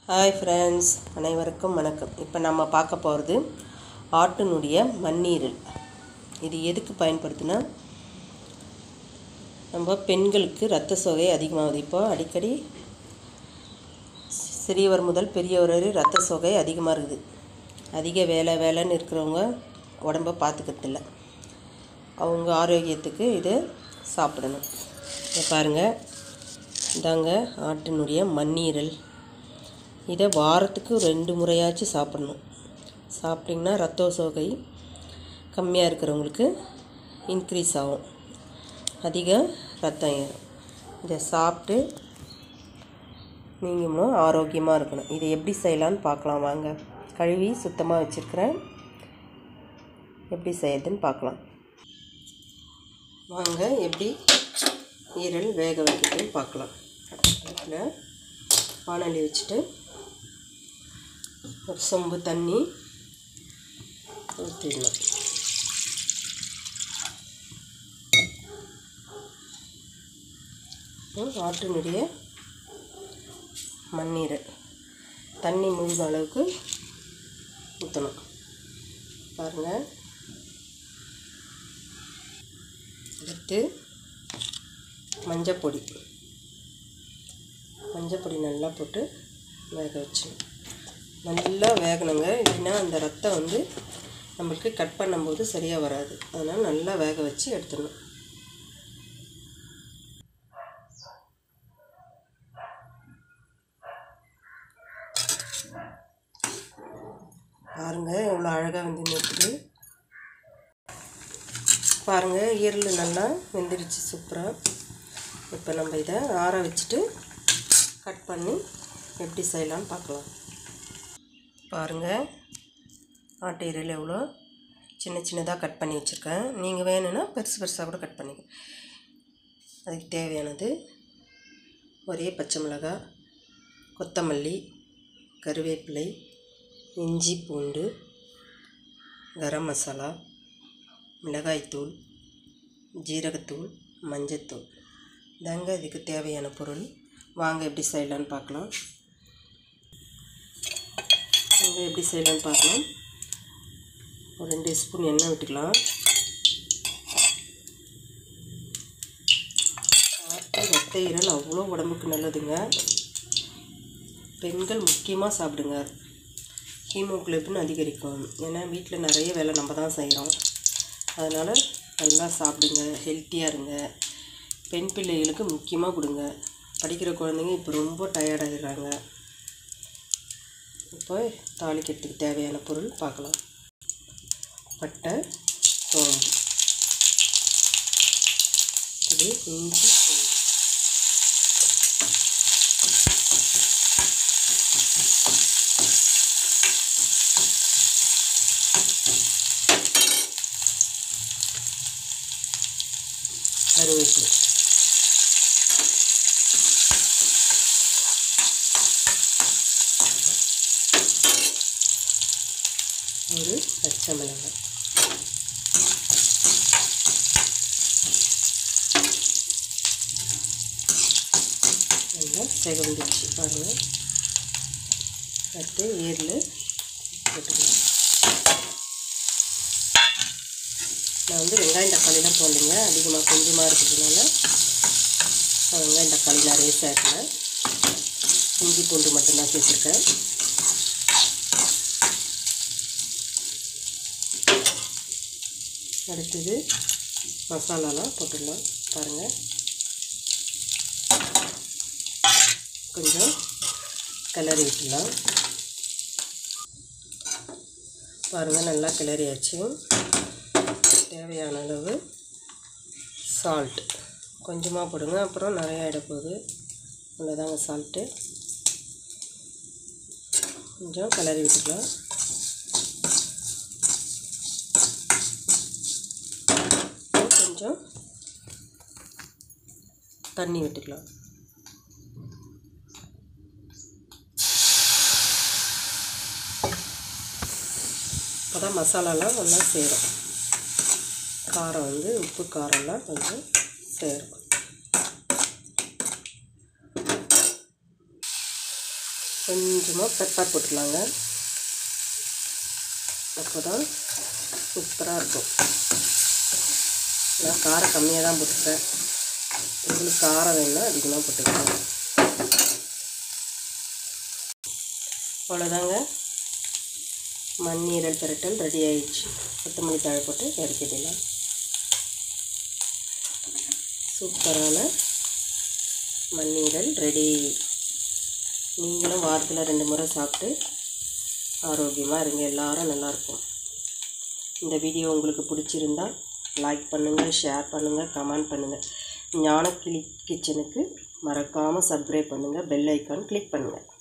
hi friends அனைவருக்கும் வணக்கம் இப்போ நம்ம பார்க்க போகிறது ஆட்டினுடைய மண்ணீரல் இது எதுக்கு பயன்படுத்துனா நம்ம பெண்களுக்கு இரத்த சோகை அதிகமாகுது இப்போ அடிக்கடி சிறியவர் முதல் பெரியவர் வரை இரத்த சோகை அதிகமாக இருக்குது அதிக வேலை வேலைன்னு இருக்கிறவங்க உடம்ப பார்த்துக்கிறதில்ல அவங்க ஆரோக்கியத்துக்கு இது சாப்பிடணும் இதை பாருங்கள் இதாங்க ஆட்டினுடைய மண்ணீரல் இதை வாரத்துக்கு ரெண்டு முறையாச்சும் சாப்பிடணும் சாப்பிட்டிங்கன்னா ரத்த சோகை கம்மியாக இருக்கிறவங்களுக்கு இன்க்ரீஸ் ஆகும் அதிக ரத்தம் ஏறும் இதை சாப்பிட்டு நீங்களும் ஆரோக்கியமாக இருக்கணும் இதை எப்படி செய்யலான்னு பார்க்கலாம் வாங்க கழுவி சுத்தமாக வச்சுருக்கிறேன் எப்படி செய்யறதுன்னு பார்க்கலாம் வாங்க எப்படி ஈரல் வேக வைக்கிறதுன்னு பார்க்கலாம் அதில் வானொலி வச்சுட்டு ஒரு சொம்பு தண்ணி ஊற்றிடணும் ஆட்டினுடைய மண்ணீரல் தண்ணி முழுக அளவுக்கு ஊற்றணும் பாருங்கள் அடுத்து மஞ்சப்பொடி மஞ்சப்பொடி நல்லா போட்டு வேக வச்சிடணும் நல்லா வேகணுங்க இல்லைன்னா அந்த ரத்தம் வந்து நம்மளுக்கு கட் பண்ணும்போது சரியாக வராது அதனால் நல்லா வேக வச்சு எடுத்துடணும் பாருங்க எவ்வளோ அழகாக வந்து நிற்குது பாருங்கள் ஈரல் நல்லா வெந்துடுச்சு சூப்பராக இப்போ நம்ம இதை ஆற வச்சுட்டு கட் பண்ணி எப்படி செய்யலாம்னு பார்க்கலாம் பாருங்கள் ஆட்டு ஈரல் எவ்வளோ சின்ன சின்னதாக கட் பண்ணி வச்சுருக்கேன் நீங்கள் வேணும்னா பெருசு பெருசாக கூட கட் பண்ணிக்க அதுக்கு தேவையானது ஒரே பச்சை மிளகாய் கொத்தமல்லி கருவேப்பிலை இஞ்சி பூண்டு கரம் மசாலா மிளகாய்த்தூள் ஜீரகத்தூள் மஞ்சத்தூள் இதாங்க இதுக்கு தேவையான பொருள் வாங்க எப்படி செய்யலான்னு பார்க்கலாம் வாங்க எப்படி செய்யலான்னு பார்க்கலாம் ஒரு ரெண்டு ஸ்பூன் எண்ணெய் விட்டுக்கலாம் ரத்த ஈரல் அவ்வளோ உடம்புக்கு நல்லதுங்க பெண்கள் முக்கியமாக சாப்பிடுங்க ஹீமோக்ளோபின் அதிகரிக்கும் ஏன்னா வீட்டில் நிறைய வேலை நம்ம தான் செய்கிறோம் அதனால் நல்லா சாப்பிடுங்க ஹெல்த்தியாக இருங்க பெண் பிள்ளைகளுக்கு முக்கியமாக கொடுங்க படிக்கிற குழந்தைங்க இப்போ ரொம்ப டயர்டாகிடுறாங்க இப்போ தாளிக்கிறதுக்கு தேவையான பொருள் பார்க்கலாம் பட்டை சோம்பு இது இஞ்சி பூண்டு கருவேப்பிலை ஒரு பச்சை மிளகாய் நல்லா செகந்துச்சு பாருங்கள் அடுத்து ஏரில் போட்டுக்கலாம் நான் வந்து வெங்காயம் தக்காளிலாம் போடலைங்க அதிகமாக கொஞ்சமாக இருக்கிறதுனால நான் வெங்காயம் தக்காளி நிறைய சேர்க்கல இஞ்சி பூண்டு மட்டும்தான் சேர்த்துருக்கேன் அடுத்தது மசாலாலாம் போட்டுடலாம் பாருங்கள் கொஞ்சம் கிளறி விட்டுடலாம் பாருங்கள் நல்லா கிளறியாச்சு தேவையான அளவு சால்ட் கொஞ்சமாக போடுங்க அப்புறம் நிறையா இட போகுது இவ்வளோதாங்க சால்ட்டு கொஞ்சம் கிளறி விட்டுக்கலாம் கொஞ்சம் தண்ணி விட்டுக்கலாம் அப்போ தான் மசாலாலாம் நல்லா சேரும் காரம் வந்து உப்பு காரம்லாம் கொஞ்சம் சேரும் கொஞ்சம் கொஞ்சமாக பெப்பர் போட்டுக்கலாங்க அப்போ தான் சூப்பராக இருக்கும் நான் காரம் கம்மியாக தான் போட்டுப்பேன் உங்களுக்கு காரம் வேணும்னா அதிகமாக போட்டுக்கலாம் அவ்வளோதாங்க மண்ணீரல் பிரட்டல் ரெடி ஆயிடுச்சு கொத்தமல்லி தழை போட்டு இறக்கிடலாம் சூப்பரான மண்ணீரல் ரெடி நீங்களும் வாரத்தில் ரெண்டு முறை சாப்பிட்டு ஆரோக்கியமாக இருங்க எல்லாரும் நல்லாயிருக்கும் இந்த வீடியோ உங்களுக்கு பிடிச்சிருந்தா லைக் பண்ணுங்கள் ஷேர் பண்ணுங்கள் கமெண்ட் பண்ணுங்கள் ஞானக்கிளி கிச்சனுக்கு மறக்காமல் சப்ஸ்கிரைப் பண்ணுங்கள் பெல் ஐக்கான் கிளிக் பண்ணுங்கள்